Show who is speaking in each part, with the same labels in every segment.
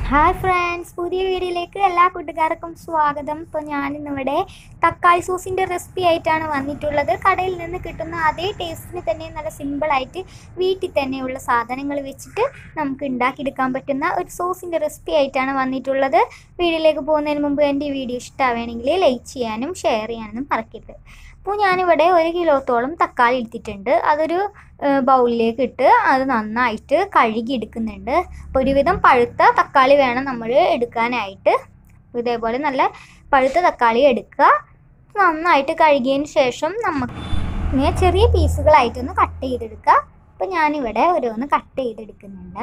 Speaker 1: hi friends പുതിയ വീഡിയോയിലേക്ക് എല്ലാ കൂട്ടുകാർക്കും സ്വാഗതം ഇപ്പോൾ ഞാനിന്നിവിടെ തക്കാളി സോസിൻ്റെ റെസിപ്പി ആയിട്ടാണ് വന്നിട്ടുള്ളത് കടയിൽ നിന്ന് കിട്ടുന്ന അതേ ടേസ്റ്റിന് തന്നെ നല്ല സിമ്പിളായിട്ട് വീട്ടിൽ തന്നെയുള്ള സാധനങ്ങൾ വെച്ചിട്ട് നമുക്ക് ഉണ്ടാക്കിയെടുക്കാൻ പറ്റുന്ന ഒരു സോസിൻ്റെ റെസിപ്പി ആയിട്ടാണ് വന്നിട്ടുള്ളത് വീഡിയോയിലേക്ക് പോകുന്നതിന് മുമ്പ് എൻ്റെ വീഡിയോ ഇഷ്ടമാവുകയാണെങ്കിൽ ലൈക്ക് ചെയ്യാനും ഷെയർ ചെയ്യാനും മറക്കരുത് അപ്പോൾ ഞാനിവിടെ ഒരു കിലോത്തോളം തക്കാളി എടുത്തിട്ടുണ്ട് അതൊരു ഏഹ്, ബൗളിലേക്ക് ഇട്ട് അത് നന്നായിട്ട് കഴുകി എടുക്കുന്നുണ്ട് അപ്പോൾ ഒരുവിധം പഴുത്ത തക്കാളി വേണം നമ്മൾ എടുക്കാനായിട്ട് ഇതേപോലെ നല്ല പഴുത്ത തക്കാളി എടുക്കുക നന്നായിട്ട് കഴുകിയതിന് ശേഷം നമുക്ക് ഇങ്ങനെ ചെറിയ പീസുകളായിട്ടൊന്ന് കട്ട് ചെയ്തെടുക്കുക അപ്പോൾ ഞാനിവിടെ ഓരോന്ന് കട്ട് ചെയ്തെടുക്കുന്നുണ്ട്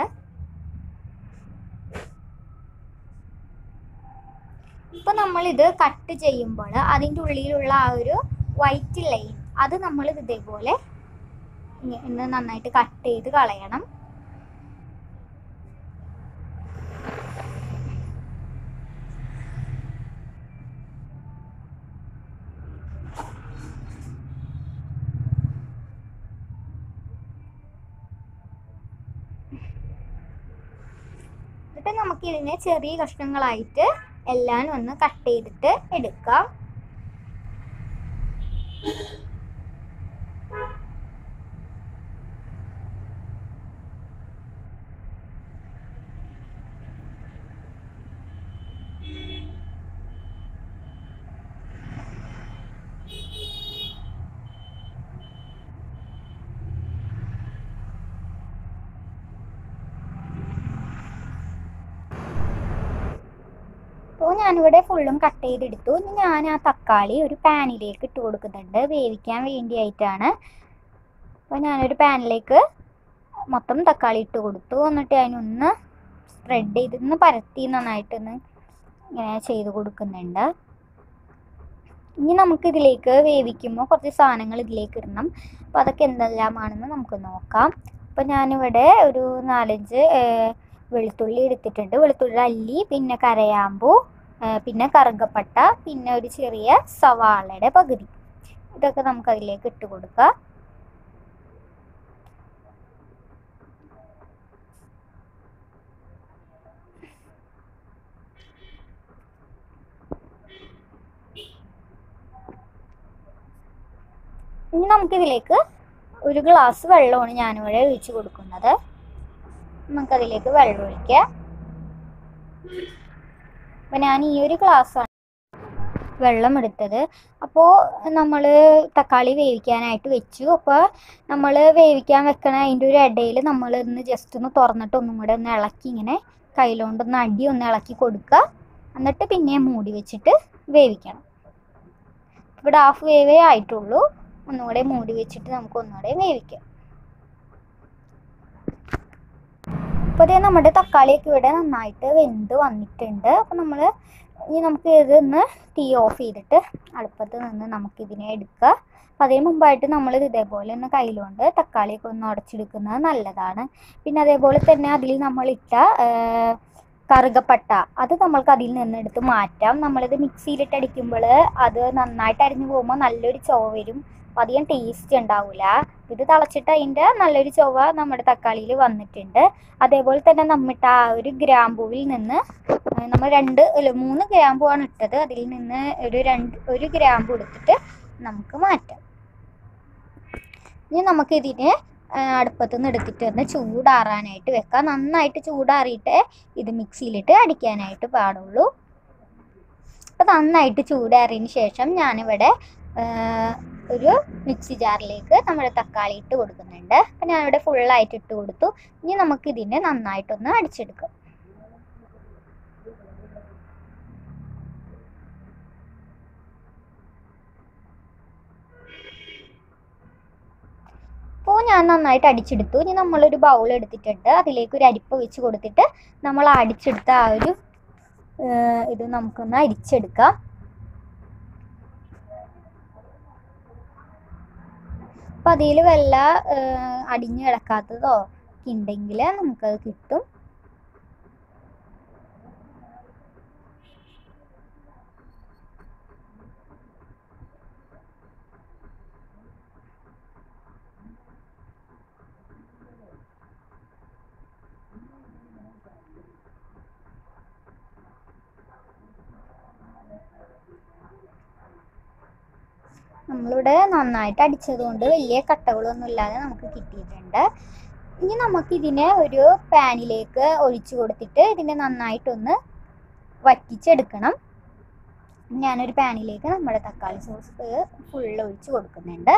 Speaker 1: ഇപ്പോൾ നമ്മളിത് കട്ട് ചെയ്യുമ്പോൾ അതിൻ്റെ ഉള്ളിലുള്ള ആ ഒരു വൈറ്റ് ലൈൻ അത് നമ്മൾ ഇതേപോലെ ഇങ്ങനെ നന്നായിട്ട് കട്ട് ചെയ്ത് കളയണം എന്നിട്ട് നമുക്ക് ഇതിനെ ചെറിയ കഷ്ണങ്ങളായിട്ട് എല്ലാം ഒന്ന് കട്ട് ചെയ്തിട്ട് എടുക്കാം അപ്പോൾ ഞാനിവിടെ ഫുള്ളും കട്ട് ചെയ്തെടുത്തു ഇനി ഞാൻ ആ തക്കാളി ഒരു പാനിലേക്ക് ഇട്ട് കൊടുക്കുന്നുണ്ട് വേവിക്കാൻ വേണ്ടിയായിട്ടാണ് അപ്പോൾ ഞാനൊരു പാനിലേക്ക് മൊത്തം തക്കാളി ഇട്ട് കൊടുത്തു എന്നിട്ട് അതിനൊന്ന് സ്പ്രെഡ് ചെയ്ത് ഒന്ന് പരത്തി നന്നായിട്ടൊന്ന് ഇങ്ങനെ ചെയ്ത് കൊടുക്കുന്നുണ്ട് ഇനി നമുക്ക് ഇതിലേക്ക് വേവിക്കുമ്പോൾ കുറച്ച് സാധനങ്ങൾ ഇതിലേക്ക് ഇടണം അപ്പോൾ അതൊക്കെ എന്തെല്ലാമാണെന്ന് നമുക്ക് നോക്കാം അപ്പോൾ ഞാനിവിടെ ഒരു നാലഞ്ച് ഏഹ്, വെളുത്തുള്ളി എടുത്തിട്ടുണ്ട് വെളുത്തുള്ളി അല്ലി പിന്നെ കരയാമ്പൂ ആ, പിന്നെ കറുകപ്പട്ട പിന്നെ ഒരു ചെറിയ സവാളയുടെ പകുതി ഇതൊക്കെ നമുക്ക് അതിലേക്ക് ഇട്ട് കൊടുക്കാം ഇനി നമുക്കിതിലേക്ക് ഒരു ഗ്ലാസ് വെള്ളമാണ് ഞാനിവിടെ ഒഴിച്ച് കൊടുക്കുന്നത് നമുക്കതിലേക്ക് വെള്ളം ഒഴിക്കാം അപ്പം ഞാൻ ഈ ഒരു ഗ്ലാസ്സാണ് വെള്ളം എടുത്തത് അപ്പോൾ നമ്മൾ തക്കാളി വേവിക്കാനായിട്ട് വെച്ചു അപ്പോൾ നമ്മൾ വേവിക്കാൻ വെക്കണ അതിൻ്റെ ഒരു ഇടയിൽ നമ്മൾ ഒന്ന് ജസ്റ്റ് ഒന്ന് തുറന്നിട്ട് ഒന്നും കൂടെ ഒന്ന് ഇളക്കി ഇങ്ങനെ കയ്യിലോണ്ടൊന്ന് അടി ഒന്ന് ഇളക്കി കൊടുക്കുക എന്നിട്ട് പിന്നെ മൂടി വെച്ചിട്ട് വേവിക്കണം ഇവിടെ ഹാഫ് വേവേ ആയിട്ടുള്ളൂ ഒന്നുകൂടെ മൂടി വെച്ചിട്ട് നമുക്ക് ഒന്നുകൂടെ വേവിക്കാം അപ്പോൾ ഇതേ നമ്മുടെ തക്കാളിയൊക്കെ ഇവിടെ നന്നായിട്ട് വെന്ത് വന്നിട്ടുണ്ട് അപ്പോൾ നമ്മൾ ഇനി നമുക്ക് ഇതൊന്ന് തീ ഓഫ് ചെയ്തിട്ട് അടുപ്പത്ത് നിന്ന് നമുക്കിതിനെ എടുക്കുക അപ്പോൾ അതിന് മുമ്പായിട്ട് നമ്മൾ ഇതേപോലെ ഒന്ന് കയ്യിലുകൊണ്ട് തക്കാളിയൊക്കെ ഒന്ന് ഉടച്ചെടുക്കുന്നത് നല്ലതാണ് പിന്നെ അതേപോലെ തന്നെ അതിൽ നമ്മളിട്ട ആ, കറുകപ്പട്ട അത് നമ്മൾക്ക് അതിൽ നിന്ന് എടുത്ത് മാറ്റാം നമ്മളിത് മിക്സിയിലിട്ട് അടിക്കുമ്പോൾ അത് നന്നായിട്ട് അരിഞ്ഞു പോകുമ്പോൾ നല്ലൊരു ചുവ വരും അപ്പോൾ അധികം ടേസ്റ്റ് ഉണ്ടാവില്ല ഇത് തിളച്ചിട്ട് അതിൻ്റെ നല്ലൊരു ചുവ നമ്മുടെ തക്കാളിയിൽ വന്നിട്ടുണ്ട് അതേപോലെ തന്നെ നമ്മിട്ട ആ ഒരു ഗ്രാമ്പൂവിൽ നിന്ന് ഏഹ് നമ്മൾ രണ്ട് അല്ല മൂന്ന് ഗ്രാമ്പുവാണ് ഇട്ടത് അതിൽ നിന്ന് ഒരു രണ്ട് ഒരു ഗ്രാമ്പു എടുത്തിട്ട് നമുക്ക് മാറ്റാം ഇനി നമുക്കിതിനെ ഏഹ് അടുപ്പത്ത് നിന്ന് എടുത്തിട്ട് ഒന്ന് ചൂടാറാനായിട്ട് വെക്കാം നന്നായിട്ട് ചൂടാറിയിട്ട് ഇത് മിക്സിയിലിട്ട് അടിക്കാനായിട്ട് പാടുള്ളൂ അപ്പോൾ നന്നായിട്ട് ചൂടാറിയതിന് ശേഷം ഞാനിവിടെ ഏഹ് ഒരു മിക്സി ജാറിലേക്ക് നമ്മുടെ തക്കാളി ഇട്ട് കൊടുക്കുന്നുണ്ട് അപ്പം ഞാനിവിടെ ഫുള്ളായിട്ട് ഇട്ട് കൊടുത്തു ഇനി നമുക്ക് ഇതിനെ നന്നായിട്ടൊന്ന് അടിച്ചെടുക്കാം അപ്പോൾ ഞാൻ നന്നായിട്ട് അടിച്ചെടുത്തു ഇനി നമ്മളൊരു ബൗൾ എടുത്തിട്ടുണ്ട് അതിലേക്ക് ഒരു അരിപ്പ വെച്ച് കൊടുത്തിട്ട് നമ്മൾ അടിച്ചെടുത്ത ആ ഒരു ഏഹ്, ഇത് നമുക്കൊന്ന് അരിച്ചെടുക്കാം അപ്പം അതിൽ വല്ല ഏഹ്, അടിഞ്ഞു കിടക്കാത്തതോ ഉണ്ടെങ്കിൽ നമുക്കത് കിട്ടും നമ്മളിവിടെ നന്നായിട്ട് അടിച്ചതുകൊണ്ട് വലിയ കട്ടകളൊന്നും ഇല്ലാതെ നമുക്ക് കിട്ടിയിട്ടുണ്ട് ഇനി നമുക്ക് ഇതിനെ ഒരു പാനിലേക്ക് ഒഴിച്ചു കൊടുത്തിട്ട് ഇതിനെ നന്നായിട്ടൊന്ന് വറ്റിച്ചെടുക്കണം ഞാനൊരു പാനിലേക്ക് നമ്മുടെ തക്കാളി സോസ് ഫുള്ള് ഒഴിച്ച് കൊടുക്കുന്നുണ്ട്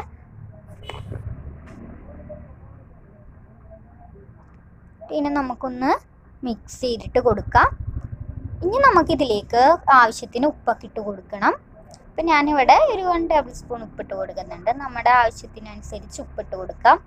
Speaker 1: പിന്നെ നമുക്കൊന്ന് മിക്സ് ചെയ്തിട്ട് കൊടുക്കാം ഇനി നമുക്കിതിലേക്ക് ആവശ്യത്തിന് ഉപ്പൊക്കെ ഇട്ട് കൊടുക്കണം അപ്പം ഞാനിവിടെ ഒരു വൺ ടേബിൾ സ്പൂൺ ഉപ്പിട്ട് കൊടുക്കുന്നുണ്ട് നമ്മുടെ ആവശ്യത്തിനനുസരിച്ച് ഉപ്പിട്ട് കൊടുക്കാം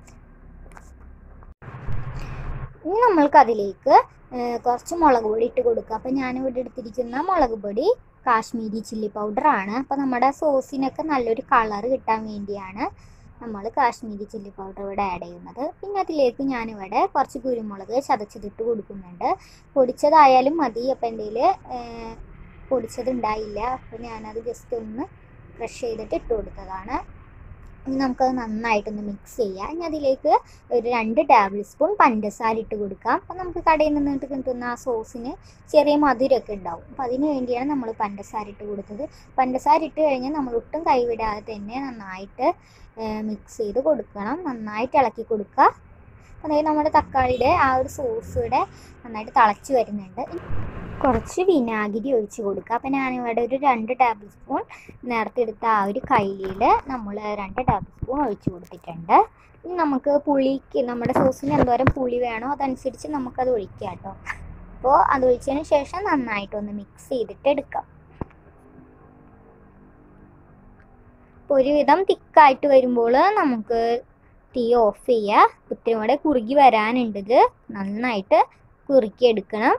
Speaker 1: ഇനി നമ്മൾക്ക് അതിലേക്ക് കുറച്ച് മുളക് പൊടി ഇട്ട് കൊടുക്കുക അപ്പം ഞാനിവിടെ എടുത്തിരിക്കുന്ന മുളക് പൊടി കാശ്മീരി ചില്ലി പൗഡറാണ് അപ്പം നമ്മുടെ സോസിനൊക്കെ നല്ലൊരു കളർ കിട്ടാൻ വേണ്ടിയാണ് നമ്മൾ കാശ്മീരി ചില്ലി പൗഡർ ഇവിടെ ആഡ് ചെയ്യുന്നത് പിന്നെ അതിലേക്ക് ഞാനിവിടെ കുറച്ച് കുരുമുളക് ചതച്ചതിട്ട് കൊടുക്കുന്നുണ്ട് പൊടിച്ചതായാലും മതി അപ്പം എൻ്റെ പൊടിച്ചത് ഉണ്ടായില്ല അപ്പോൾ ഞാനത് ജസ്റ്റ് ഒന്ന് ക്രഷ് ചെയ്തിട്ട് ഇട്ട് കൊടുത്തതാണ് ഇനി നമുക്കത് നന്നായിട്ടൊന്ന് മിക്സ് ചെയ്യാം ഇനി അതിലേക്ക് ഒരു രണ്ട് ടേബിൾ സ്പൂൺ പഞ്ചസാര ഇട്ട് കൊടുക്കാം അപ്പം നമുക്ക് കടയിൽ നിന്നിട്ട് കിട്ടുന്ന ആ സോസിന് ചെറിയ മധുരമൊക്കെ ഉണ്ടാവും അപ്പം അതിന് വേണ്ടിയാണ് നമ്മൾ പഞ്ചസാര ഇട്ട് കൊടുത്തത് പഞ്ചസാര ഇട്ട് കഴിഞ്ഞാൽ നമ്മൾ ഒട്ടും കൈവിടാതെ തന്നെ നന്നായിട്ട് മിക്സ് ചെയ്ത് കൊടുക്കണം നന്നായിട്ട് ഇളക്കി കൊടുക്കുക അതായത് നമ്മുടെ തക്കാളിയുടെ ആ ഒരു സോസ് ഇവിടെ നന്നായിട്ട് തിളച്ച് വരുന്നുണ്ട് കുറച്ച് വിനാഗിരി ഒഴിച്ച് കൊടുക്കുക അപ്പം ഞാനിവിടെ ഒരു രണ്ട് ടേബിൾ സ്പൂൺ നേരത്തെ എടുത്ത ആ ഒരു കയ്യിൽ നമ്മൾ രണ്ട് ടേബിൾ സ്പൂൺ ഒഴിച്ച് കൊടുത്തിട്ടുണ്ട് ഇനി നമുക്ക് പുളിക്ക് നമ്മുടെ സോസിന് എന്തോരം പുളി വേണോ അതനുസരിച്ച് നമുക്കത് ഒഴിക്കാം കേട്ടോ അപ്പോൾ അത് ഒഴിച്ചതിന് ശേഷം നന്നായിട്ടൊന്ന് മിക്സ് ചെയ്തിട്ട് എടുക്കാം അപ്പോൾ ഒരുവിധം തിക്കായിട്ട് വരുമ്പോൾ നമുക്ക് തീ ഓഫ് ചെയ്യുക ഒത്തിരി കൂടെ കുറുകി വരാനുണ്ട് ഇത് നന്നായിട്ട് കുറുക്കി എടുക്കണം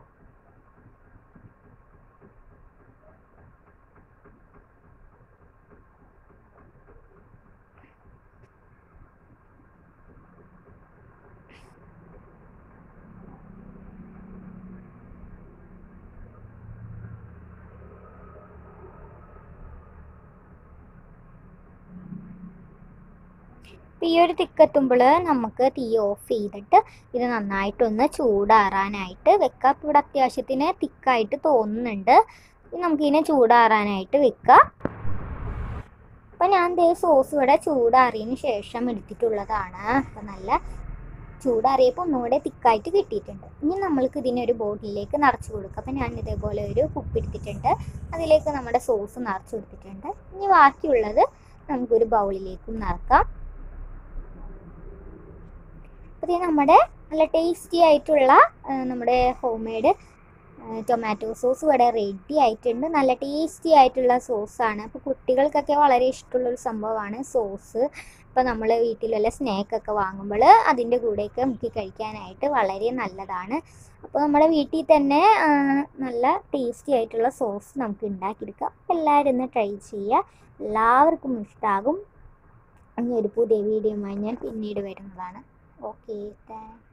Speaker 1: ഈ ഒരു തിക്കെത്തുമ്പോൾ നമുക്ക് തീ ഓഫ് ചെയ്തിട്ട് ഇത് നന്നായിട്ടൊന്ന് ചൂടാറാനായിട്ട് വെക്കാം അപ്പോൾ ഇവിടെ അത്യാവശ്യത്തിന് തിക്കായിട്ട് തോന്നുന്നുണ്ട് ഇനി നമുക്കിതിനെ ചൂടാറാനായിട്ട് വെക്കാം അപ്പോൾ ഞാൻ ദേ സോസ് ഇവിടെ ചൂടാറിയതിന് ശേഷം എടുത്തിട്ടുള്ളതാണ് അപ്പം നല്ല ചൂടാറിയപ്പോൾ ഒന്നുകൂടെ തിക്കായിട്ട് കിട്ടിയിട്ടുണ്ട് ഇനി നമ്മൾക്ക് ഇതിനെ ഒരു ബോട്ടിലേക്ക് നിറച്ച് കൊടുക്കാം അപ്പം ഞാൻ ഇതേപോലെ ഒരു കുപ്പി എടുത്തിട്ടുണ്ട് അതിലേക്ക് നമ്മുടെ സോസ് നിറച്ച് കൊടുത്തിട്ടുണ്ട് ഇനി ബാക്കിയുള്ളത് നമുക്കൊരു ബൗളിലേക്കും നിറക്കാം അപ്പോൾ ഇത് നമ്മുടെ നല്ല ടേസ്റ്റി ആയിട്ടുള്ള ആ, നമ്മുടെ ഹോം മെയ്ഡ് ടൊമാറ്റോ സോസ് ഇവിടെ റെഡി ആയിട്ടുണ്ട് നല്ല ടേസ്റ്റി ആയിട്ടുള്ള സോസാണ് അപ്പോൾ കുട്ടികൾക്കൊക്കെ വളരെ ഇഷ്ടമുള്ളൊരു സംഭവമാണ് സോസ് ഇപ്പോൾ നമ്മൾ വീട്ടിൽ വല്ല സ്നാക്കൊക്കെ വാങ്ങുമ്പോൾ അതിൻ്റെ കൂടെയൊക്കെ നമുക്ക് കഴിക്കാനായിട്ട് വളരെ നല്ലതാണ് അപ്പോൾ നമ്മുടെ വീട്ടിൽ തന്നെ ആ, നല്ല ടേസ്റ്റി ആയിട്ടുള്ള സോസ് നമുക്ക് ഉണ്ടാക്കിയെടുക്കാം അപ്പോൾ എല്ലാവരും ഒന്ന് ട്രൈ ചെയ്യുക എല്ലാവർക്കും ഇഷ്ടമാകും ഇനി ഒരു പുതിയ വീഡിയോയുമായി ഞാൻ പിന്നീട് വരുന്നതാണ് ഓക്കെ താങ്ക്